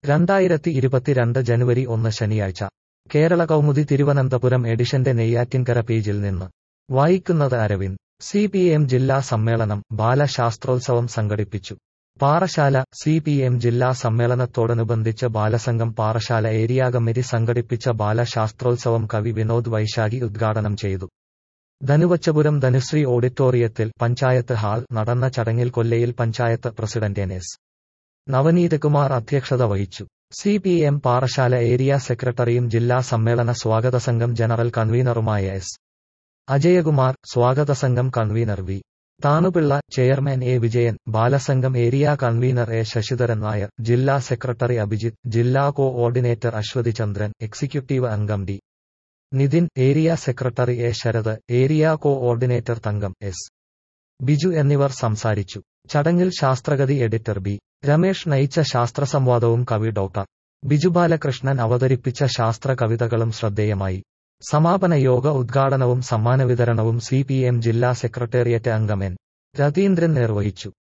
രണ്ടായിരത്തി ഇരുപത്തിരണ്ട് ജനുവരി ഒന്ന് ശനിയാഴ്ച കേരള കൗമുദി തിരുവനന്തപുരം എഡിഷന്റെ നെയ്യാറ്റിൻകര പേജിൽ നിന്ന് വായിക്കുന്നത് അരവിന്ദ് സി പി എം ജില്ലാ സമ്മേളനം ബാലശാസ്ത്രോത്സവം സംഘടിപ്പിച്ചു പാറശാല സി പി എം ജില്ലാ സമ്മേളനത്തോടനുബന്ധിച്ച് ബാലസംഘം പാറശാല ഏരിയ കമ്മിറ്റി സംഘടിപ്പിച്ച ബാലശാസ്ത്രോത്സവം കവി വിനോദ് വൈശാഖി ഉദ്ഘാടനം ചെയ്തു ധനുവച്ചപുരം ധനുശ്രീ ഓഡിറ്റോറിയത്തിൽ പഞ്ചായത്ത് ഹാൾ നടന്ന ചടങ്ങിൽ കൊല്ലയിൽ panchayat president N S Navaneethakumar അധ്യക്ഷത വഹിച്ചു C P M Parassala area സെക്രട്ടറിയും ജില്ലാ സമ്മേളന സ്വാഗത സംഘം ജനറൽ കൺവീനറുമായ എസ് അജയകുമാർ സ്വാഗത സംഘം convener V Thanupillai chairman A Vijayan Balasangham area convener A Sasidharan Nair ജില്ലാ സെക്രട്ടറി അഭിജിത്ത് ജില്ലാ കോഓർഡിനേറ്റർ അശ്വതി ചന്ദ്രൻ എക്സിക്യൂട്ടീവ് അംഗം D Nithin area secretary A Sarath area coordinator Thankam S Biju എന്നിവർ സംസാരിച്ചു ചടങ്ങിൽ ശാസ്ത്രഗതി എഡിറ്റർ ബി രമേഷ് നയിച്ച ശാസ്ത്രസംവാദവും കവി ഡോക്ടർ ബിജു ബാലകൃഷ്ണൻ അവതരിപ്പിച്ച ശാസ്ത്ര കവിതകളും ശ്രദ്ധേയമായി സമാപന യോഗ ഉദ്ഘാടനവും സമ്മാന വിതരണവും സി പി എം ജില്ലാ സെക്രട്ടേറിയറ്റ് അംഗം എൻ രതീന്ദ്രൻ നിർവഹിച്ചു